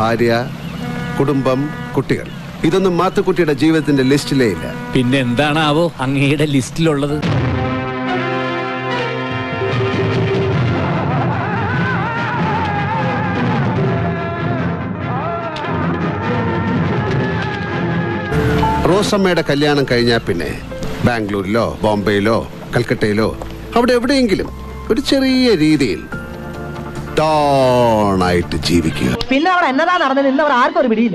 ഭാര്യ കുടുംബം കുട്ടികൾ ഇതൊന്നും മാത്തുക്കുട്ടിയുടെ ജീവിതത്തിന്റെ ലിസ്റ്റിലേ ഇല്ല പിന്നെ എന്താണാവോ അങ്ങയുടെ ലിസ്റ്റിലുള്ളത് റോസമ്മയുടെ കല്യാണം കഴിഞ്ഞാൽ പിന്നെ ബാംഗ്ലൂരിലോ ബോംബെയിലോ കൽക്കട്ടയിലോ അവിടെ എവിടെയെങ്കിലും ഒരു ചെറിയ രീതിയിൽ ഡോണായിട്ട് ജീവിക്കുക പിന്നെ അവിടെ എന്നതാ നടന്നത് ഇന്ന് അവർ ആർക്കും ഒരു പിടിയില്ല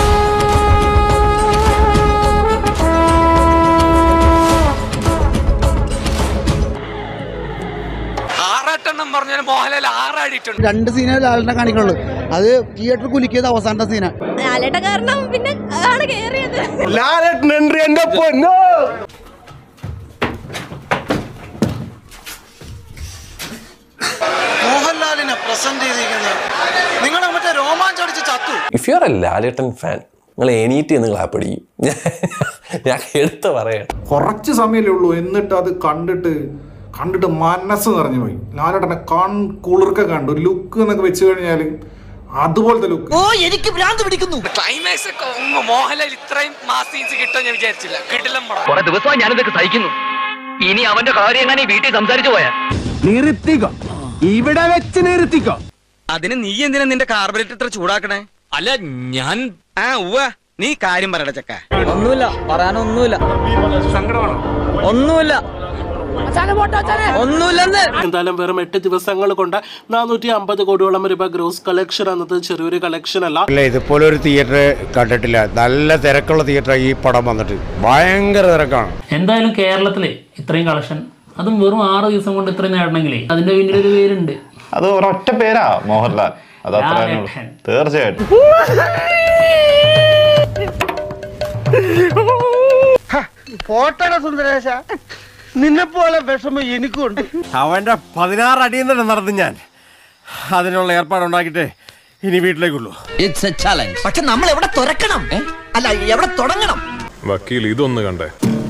ആറാട്ടെണ്ണം പറഞ്ഞാൽ മോഹൻലാൽ ആറാടിയിട്ടുണ്ട് രണ്ട് സീനേ ലാലിനെ കാണിക്കുള്ളൂ അത് തിയേറ്റർ കുലിക്കിയത് അവസാനത്തെ സീന ലാലേട്ട കാരണം പിന്നെ ആണ് കേറിയത് മോഹൻലാലിനെ പ്രസന്റ് ചെയ്തിരിക്കുന്നത് നിങ്ങളെ മറ്റേ രോമാഞ്ചടിച്ച് ചത്തു if you are a Lalettan fan നിങ്ങൾ എണീറ്റ് നിങ്ങൾ ക്ലാപ്പ് അടിക്കും ഞാൻ എടുത്ത് പറയാം കുറച്ച് സമയമല്ലേ ഉള്ളൂ എന്നിട്ട് അത് കണ്ടിട്ട് കണ്ടിട്ട് മനസ്സ് നിറഞ്ഞു പോയി ലാലേട്ടനെ കൺ കുളിർക്ക കണ്ടു ലുക്ക് എന്നൊക്കെ വെച്ച് കഴിഞ്ഞാൽ അതുപോലത്തെ ലുക്ക് ഓ എനിക്ക് ഭ്രാന്ത് പിടിക്കുന്നു ക്ലൈമാക്സ് ഒക്കെ ഒന്ന് മോഹൻലാൽ ഇത്രയും മാസ് സീൻസ് കിട്ടുമെന്ന് ഞാൻ വിചാരിച്ചില്ല കിട്ടില്ല കുറെ ദിവസമായി ഞാനിതൊക്കെ സഹിക്കുന്നു ഇനി അവന്റെ കാര്യം എങ്ങനെ വീട്ടിൽ സംസാരിച്ചു പോയാ നിർത്തിക്കോ ഇവിടെ വെച്ച് നിർത്തിക്കോ അതിന് നീ എന്തിനാ നിന്റെ കാർബറേറ്റർ ഇത്ര ചൂടാക്കണേ അല്ല ഞാൻ ആ ഉവ്വ നീ കാര്യം പറയട ചക്ക ഒന്നുമില്ല പറയാനൊന്നുമില്ല ഒന്നുമില്ല ഒന്നുമില്ലെന്ന് എന്തായാലും വെറും എട്ട് ദിവസങ്ങൾ കൊണ്ട് നാനൂറ്റി അമ്പത് കോടിയോളം രൂപ ഗ്രോസ് കളക്ഷൻ എന്നത് ചെറിയൊരു കളക്ഷൻ അല്ല ഇല്ല ഇതുപോലെ ഒരു തിയേറ്റർ കണ്ടിട്ടില്ല നല്ല തിരക്കുള്ള തിയേറ്റർ ഈ പടം വന്നിട്ട് ഭയങ്കര തിരക്കാണ് എന്തായാലും കേരളത്തിലെ ഇത്രയും കളക്ഷൻ അതും വെറും ആറ് ദിവസം കൊണ്ട് ഇത്രയും നേടണമെങ്കിലേ അതിന്റെ പിന്നിൽ ഒരു പേരുണ്ട് അത് ഒരൊറ്റ പേരാ മോഹൻലാൽ അത് ലാലേട്ടൻ. തീർച്ചയായിട്ടും പോട്ടട സുന്ദരേശ നിന്നെ പോലെ വിഷമം എനിക്കുണ്ട് അവന്റെ പതിനാറ് അടിയിൽ തന്നെ നടന്നു ഞാൻ അതിനുള്ള ഏർപ്പാടുണ്ടാക്കിയിട്ട് ഇനി വീട്ടിലേക്കുള്ളൂ ഇറ്റ്സ് എ ചാലഞ്ച് പക്ഷെ നമ്മൾ എവിടെ തുറക്കണം അല്ല എവിടെ തുടങ്ങണം വക്കീൽ ഇതൊന്ന് കണ്ടേ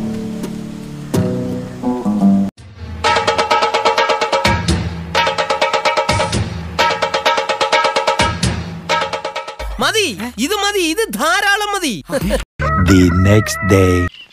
മതി ഇത് മതി ഇത് ധാരാളം മതി ദി നെക്സ്റ്റ് ഡേ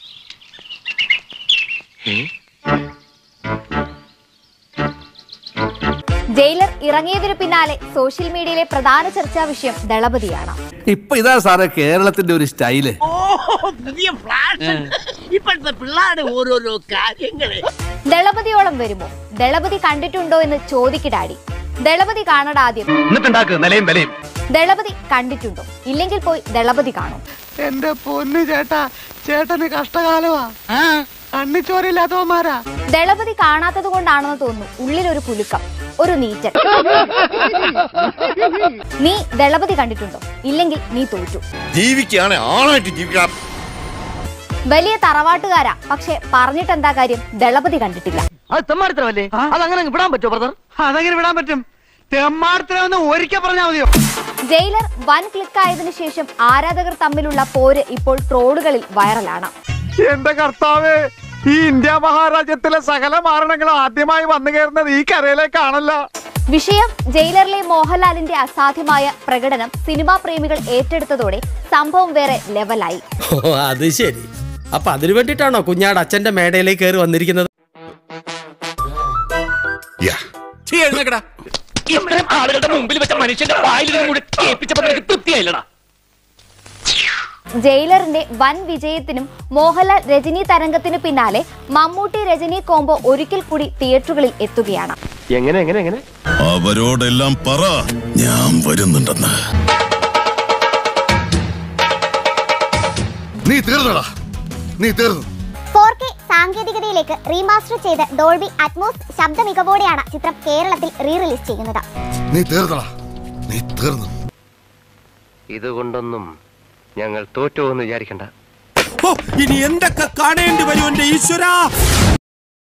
ജയിലർ ഇറങ്ങിയതിനു പിന്നാലെ സോഷ്യൽ മീഡിയയിലെ പ്രധാന ചർച്ചാ വിഷയം ദളപതിയാണ് ഇപ്പൊ ഇതാ സാറേ കേരളത്തിന്റെ ഒരു സ്റ്റൈല് പുതിയ ഫ്ലാഷ് ഇപ്പോഴത്തെ പിള്ളേരുടെ ഓരോരോ കാര്യങ്ങള് ദളപതിയോളം വരുമോ ദളപതി കണ്ടിട്ടുണ്ടോ എന്ന് ചോദിക്കിടാടി ദളപതി കാണട ആദ്യം എന്നിട്ടുണ്ടാക്ക് നിലയും വിലയും ദളപതി കണ്ടിട്ടുണ്ടോ ഇല്ലെങ്കിൽ പോയി ദളപതി കാണും എന്റെ പൊന്നു ചേട്ടാ ചേട്ടന് കഷ്ടകാലമാ കണ്ണിച്ചോരില്ലാത്തവന്മാരാ ദളപതി കാണാത്തത് കൊണ്ടാണെന്ന് തോന്നുന്നു ഉള്ളിലൊരു കുലുക്കം ഒരു നീറ്റൽ നീ ദളപതി കണ്ടിട്ടുണ്ടോ ഇല്ലെങ്കിൽ നീ തോറ്റു ജീവിക്കുകയാണ് ആണായിട്ട് ജീവിക്കണം വലിയ തറവാട്ടുകാരാ പക്ഷെ പറഞ്ഞിട്ടെന്താ കാര്യം ദളപതി കണ്ടിട്ടില്ല അത് തെമ്മാടിത്തരമല്ലേ അതങ്ങനെ വിടാൻ പറ്റുമോ ബ്രദർ അതെങ്ങനെ വിടാൻ പറ്റും തെമ്മാടത്തിനൊന്ന് ഒരിക്കൽ പറഞ്ഞാൽ മതിയോ ജയിലർ വൻ ക്ലിക്കായതിനു ശേഷം ആരാധകർ തമ്മിലുള്ള പോര് ഇപ്പോൾ ട്രോളുകളിൽ വൈറലാണ് എന്റെ കർത്താവ് ഈ ഇന്ത്യ മഹാരാജ്യത്തിലെ സകല മാരണങ്ങളും ആദ്യമായി വന്നു കയറുന്നത് ഈ കരയിലേക്കാണല്ലോ വിഷയം ജയിലറിലെ മോഹൻലാലിന്റെ അസാധ്യമായ പ്രകടനം സിനിമാ പ്രേമികൾ ഏറ്റെടുത്തതോടെ സംഭവം വേറെ ലെവലായി ഓ അത് ശരി അപ്പൊ അതിനു വേണ്ടിട്ടാണോ കുഞ്ഞാട് അച്ഛന്റെ മേടയിലേക്ക് കയറി വന്നിരിക്കുന്നത് ഇത്രയും ആളുകളുടെ മുമ്പിൽ വെച്ച മനുഷ്യന്റെ വായിൽ കൂടി കേൾപ്പിച്ചപ്പോ നിനക്ക് തൃപ്തിയായില്ലടാ ജയിലറിന്റെ വൻ വിജയത്തിനും മോഹൻലാൽ രജനി തരംഗത്തിനു പിന്നാലെ മമ്മൂട്ടി രജനി കോംബോ ഒരിക്കൽ കൂടി തിയേറ്ററുകളിൽ എത്തുകയാണ് എങ്ങനെ എങ്ങനെ എങ്ങനെ അവരോടെല്ലാം പറ ഞാൻ വരുന്നുണ്ടെന്ന് നീ തീർന്നടാ നീ തീർന്നു ഫോർ കെ സാങ്കേതികതയിലേക്ക് റീമാസ്റ്റർ ചെയ്ത് ഡോൾബി അറ്റ്മോസ് ശബ്ദ മികവോടെയാണ് ചിത്രം കേരളത്തിൽ റീ റിലീസ് ചെയ്യുന്നത് നീ തീർന്നടാ നീ തീർന്നു ഇതുകൊണ്ടൊന്നും ഞങ്ങൾ തോറ്റു എന്ന് വിചാരിക്കണ്ട ഇനി എന്തൊക്കെ കാണേണ്ടി വരും എന്റെ ഈശ്വരാ